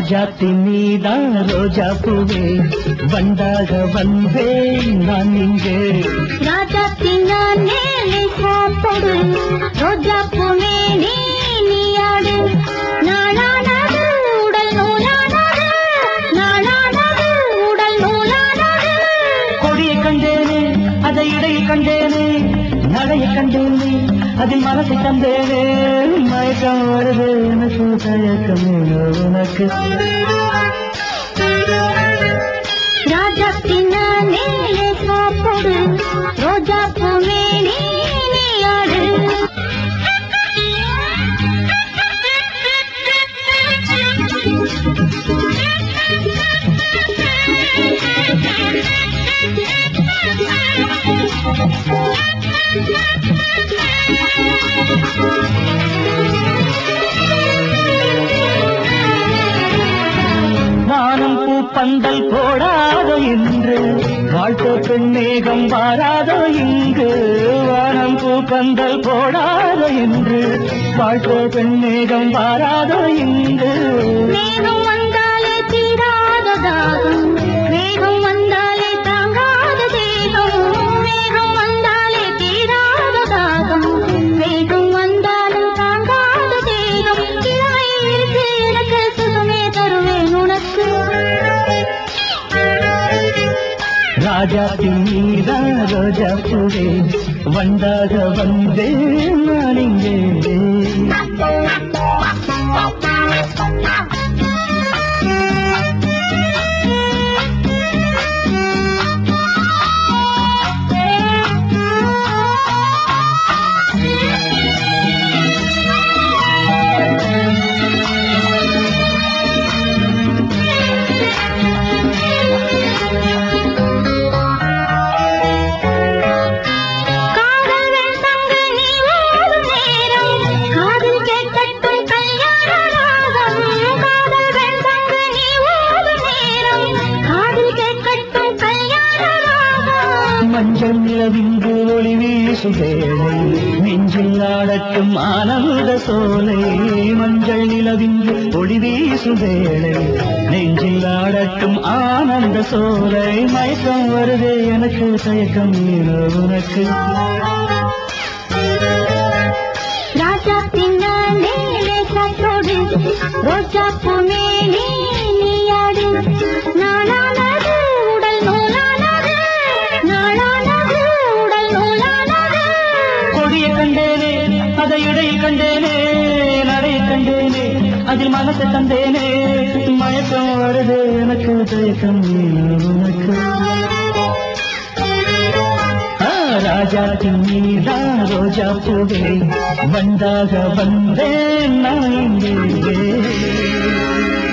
ராஜாத்தின் நீதான் ரோஜா பூவே வண்டாக வந்தேன் நான் இங்கே ராஜாத்தின் நான் மேலே சாப்படு ரோஜா பூவே நீ நீயாடு நாளானது உடல் நூலானது நாளானது உடல் நூலானது கொடியை கண்டேனே அதை இடையை கண்டேனே நடையை கண்டேனே அதில் மனசை தந்தேனே மயக்கம் வருது எனக்கு தயக்கம் ஏனோ உனக்கு ராஜாத்தின் நான் மேலே சாப்படு ரோஜா பூவே நீ நீயாடு வானம் பூ பந்தல் போடாத என்று வாழ்க்கை பெண்ணேகம் வாராதோ இங்கு வானம் பூ பந்தல் போடாத என்று வாழ்க்கை பெண்ணேகம் வாராதோ இங்கு மேகம் வந்தாலே தீராத தாகம் மேகம் வந்தாலே தாங்காத தேகம் மேகம் வந்தாலே தீராத தாகம் மேகம் வந்தாலும் தாங்காத தேகம் இருக்கு எனக்கு சுகமே தருவேன் உனக்கு ராஜா நீதா ரோஜா பூவே வண்டாக வந்தேன் நான் இங்கே காதல் வெண்தங்க நீ ஓடும் நேரம் காதில் கேட்கட்டும் கல்யாண ராகம் காதல் வெண்தங்க நீ ஓடும் நேரம் காதில் கேட்கட்டும் கல்யாண ராகம் மஞ்சள் நிலவிந்து ஒளி வீசும் வேளை நெஞ்சில் ஆடட்டும் ஆனந்த சோலை மஞ்சள் நிலவிந்து ஒளி வீசும் வேளை நெஞ்சில் ஆடட்டும் ஆனந்த சோலை மயக்கம் வருதே எனக்கு தயக்கம் ஏனோ உனக்கு ராஜா பின்னாலே காற்றோடு ரோஜா பூமே நீ நீயாடு நாளானது உடல் நூலானது நாளானது உடல் நூலானது கொடியை கண்டேனே அதை இடையில் கண்டேனே நடையை கண்டேனே அதில் மனசை தந்தேனே மயக்கம் வருது எனக்கு தயக்கம் ஏனோ உனக்கு ஆ, ராஜா நீதா ரோஜா பூவே வந்தாக வந்தேன் நான் இங்கே